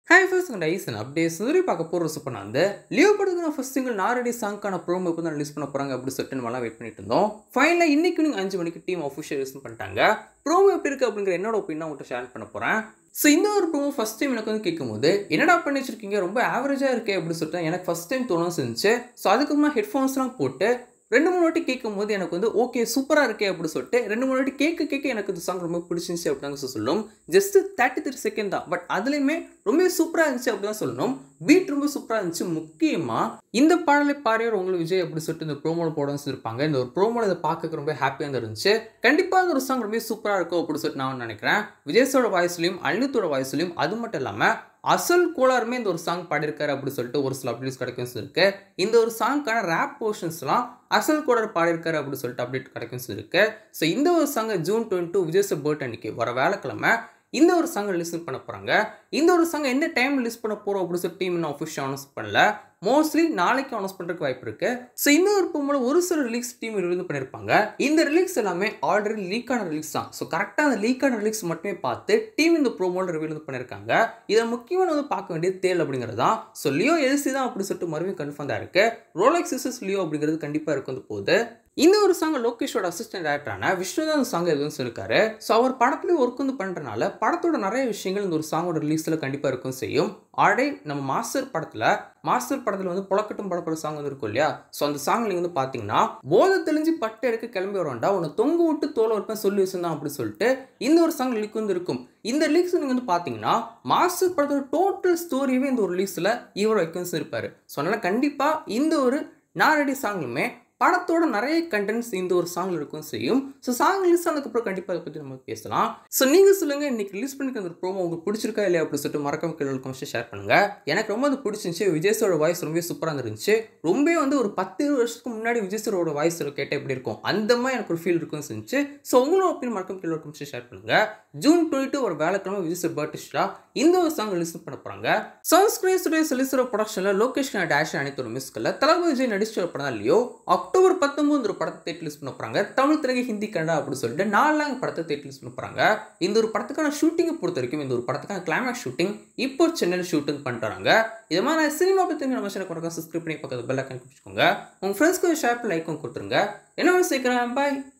hi first and ஐசன் அப்படியே சுதரி பார்க்க போகிற சூப்பர் நான் வந்து லியோ படத்துக்கு நான் ஃபஸ்ட் சிங்கிள் நாரடி சாங்க்கான ப்ரோமோ இப்போ தான் ரிலீஸ் பண்ண போகிறாங்க அப்படின்னு சொல்லிட்டு நம்மளாம் வெயிட் பண்ணிட்டு இருந்தோம் ஃபைனலாக இன்னைக்கு நீங்கள் அஞ்சு மணிக்கு டீம் அஃபிஷியல் ரிலீஸ் பண்ணிட்டாங்க ப்ரோமோ எப்படி இருக்குது அப்படிங்கிற என்னோட ஒப்பீனியன் உங்கள்கிட்ட ஷேர் பண்ண போகிறேன் ஸோ இந்த ஒரு ப்ரோமோ ஃபஸ்ட் டைம் எனக்கு வந்து கேட்கும்போது என்னடா பண்ணி வச்சிருக்கீங்க ரொம்ப ஆவரேஜாக இருக்கே அப்படின்னு சொல்லிட்டு எனக்கு ஃபஸ்ட் டைம் தோணும் செஞ்சு ஸோ அதுக்கப்புறமா ஹெட்ஃபோன்ஸ்லாம் போட்டு ரெண்டு மூணு வாட்டி கேட்கும் போது எனக்கு வந்து ஓகே சூப்பராக இருக்கே அப்படின்னு சொல்லிட்டு ரெண்டு மூணு வாட்டி கேட்க கேட்க எனக்கு இந்த சாங் ரொம்ப பிடிச்சிருந்துச்சு அப்படின்னு தான் சொல்லணும் ஜஸ்ட் தேர்ட்டி த்ரீ செகண்ட் தான் பட் அதுலேயுமே ரொம்ப சூப்பராக இருந்துச்சு அப்படி தான் சொல்லணும் பீட் ரொம்ப சூப்பராக இருந்துச்சு முக்கியமாக இந்த பாடலை பாரியார் உங்களுக்கு விஜய் அப்படி சொல்லிட்டு இந்த ப்ரோமோவில் போட சொல்லியிருப்பாங்க இந்த ஒரு ப்ரோமோவில் இதை பார்க்க ரொம்ப ஹாப்பியாக இருந்துச்சு கண்டிப்பாக இந்த ஒரு சாங் ரொம்ப சூப்பராக இருக்கும் அப்படின்னு சொல்லிட்டு நான் நினைக்கிறேன் விஜய்ஸோட வாய்ஸ்லையும் அனிருத்தோட வாய்ஸ்லையும் அது மட்டும் இல்லாமல் அசல் கோளாருமே இந்த ஒரு சாங் பாடியிருக்காரு அப்படின்னு சொல்லிட்டு ஒரு சில அப்டேட்ஸ் கிடைக்கும் இருக்கு இந்த ஒரு சாங்க்கான ரேப் போர்ஷன்ஸ்லாம் அசல் கோளார் பாடியிருக்காரு அப்படின்னு சொல்லிட்டு அப்டேட் கிடைக்கும் இருக்கு ஸோ இந்த ஒரு சாங்கை June twenty two Vijay birth அன்னைக்கு வர வேலைக்கிழமை இந்த ஒரு சாங்கை ரிலீஸ் பண்ண போகிறாங்க இந்த ஒரு சாங்கை எந்த டைம் ரிலீஸ் பண்ண போகிறோம் அப்படின்னு சொல்லி டீம் இன்னும் அஃபிஷியல் அனௌன்ஸ் பண்ணல மோஸ்ட்லி நாளைக்கு அனௌன்ஸ் பண்ணுறதுக்கு வாய்ப்பு இருக்கு ஸோ இன்னொரு பொம்மல் ஒரு சில ரிலீக்ஸ் டீம் ரிலீஸ் பண்ணியிருப்பாங்க இந்த ரிலீக்ஸ் எல்லாமே ஆல்ரெடி லீக்கான ரிலீக்ஸ் தான் ஸோ கரெக்டாக அந்த லீக்கான ரிலீக்ஸ் மட்டுமே பார்த்து டீம் இந்த ப்ரோமோவில் ரிவீல் பண்ணியிருக்காங்க இதை முக்கியமான வந்து பார்க்க வேண்டியது தேல் அப்படிங்கிறது தான் ஸோ லியோ எல்சி தான் அப்படின்னு சொல்லிட்டு மறுபடியும் கன்ஃபார்ம் தான் இருக்கு ரோலெக்ஸ் இசஸ் லியோ அப்படிங்கிறது கண்டிப்பாக இருக்கும் வந்து போகுது இந்த ஒரு சாங் லோகேஷோட அசிஸ்டன்ட் டேரக்டரான விஷ்ணு தான் அந்த சாங் எதுவும் சொல்லியிருக்காரு ஸோ அவர் படத்துலேயும் ஒர்க் வந்து பண்ணுறனால படத்தோட நிறைய விஷயங்கள் இந்த ஒரு சாங்கோட ரிலீஸில் கண்டிப்பாக இருக்கும் செய்யும் ஆல்ரெடி நம்ம மாஸ்டர் படத்தில் மாஸ்டர் படத்தில் வந்து புழக்கட்டும் படப்பட சாங் வந்து இருக்கும் இல்லையா ஸோ அந்த சாங் நீங்கள் வந்து பார்த்தீங்கன்னா போதை தெளிஞ்சு பட்டு எடுக்க கிளம்பி வரவேண்டா உன்னை தொங்க விட்டு தோலை வைப்பேன் சொல்லி வச்சிருந்தான் அப்படின்னு சொல்லிட்டு இந்த ஒரு சாங் லிக் வந்து இருக்கும் இந்த ரிலீக்ஸ் நீங்கள் வந்து பார்த்தீங்கன்னா மாஸ்டர் படத்தோட டோட்டல் ஸ்டோரியவே இந்த ஒரு ரிலீஸில் இவர் வைக்கன்ஸ் இருப்பார் ஸோ அதனால் கண்டிப்பாக இந்த ஒரு நாரடி சாங்லுமே படத்தோட நிறைய கண்டென்ட்ஸ் இந்த ஒரு சாங்ல இருக்கும் செய்யும் ஸோ சாங் ரிலீஸ் ஆனதுக்கப்புறம் கண்டிப்பாக அதை பற்றி நம்ம பேசலாம் ஸோ நீங்கள் சொல்லுங்கள் இன்னைக்கு ரிலீஸ் பண்ணிக்க அந்த ப்ரோமோ உங்களுக்கு பிடிச்சிருக்கா இல்லையா அப்படின்னு சொல்லிட்டு மறக்காம கீழே கமெண்ட்ஸ் ஷேர் பண்ணுங்க எனக்கு ரொம்ப அது பிடிச்சிருந்துச்சு விஜய்ஸோட வாய்ஸ் ரொம்ப சூப்பராக இருந்துச்சு ரொம்ப வந்து ஒரு பத்து இருபது வருஷத்துக்கு முன்னாடி விஜய்ஸரோட வாய்ஸ் கேட்டால் எப்படி இருக்கும் அந்த மாதிரி எனக்கு ஒரு ஃபீல் இருக்கும்னு செஞ்சு ஸோ உங்களோட ஒப்பீனியன் மறக்காம கீழே கமெண்ட்ஸ் ஷேர் பண்ணுங்க ஜூன் டுவெண்ட்டி ஒரு வேலைக்கிழமை விஜய் பர்த்டே இந்த ஒரு சாங் ரிலீஸ் பண்ண போகிறாங்க சன்ஸ்கிரீன் ஸ்டுடியோ ரிலீஸோட ப்ரொடக்ஷனில் லோகேஷ் டேஷ் அனைத்து ஒரு மிஸ்கில் தலபதி விஜய் நடிச்ச ஒரு படம் இல்லையோ அக்டோபர் பத்தொன்பது ஒரு படத்தை தேட்டர் ரிலீஸ் பண்ண போகிறாங்க தமிழ் திரைக்கு ஹிந்தி கன்னடா அப்படின்னு சொல்லிட்டு நாலாம் படத்தை தேட்டர் ரிலீஸ் பண்ண போகிறாங்க இந்த ஒரு படத்துக்கான ஷூட்டிங்கை பொறுத்த வரைக்கும் இந்த ஒரு படத்துக்கான கிளைமேக்ஸ் ஷூட்டிங் இப்போ சென்னையில் ஷூட்டிங் பண்ணிட்டாங்க இது மாதிரி நான் சினிமா பற்றி நம்ம சேனல் கொடுக்க சப்ஸ்கிரைப் பண்ணி பக்கத்து பெல் ஐக்கன் வச்சுக்கோங்க உங்கள் ஃப்ரெண்ட்ஸ்க்கு ஷேர் லைக்கும் கொடுத்துருங்க என்ன சீக்கிரம் பாய்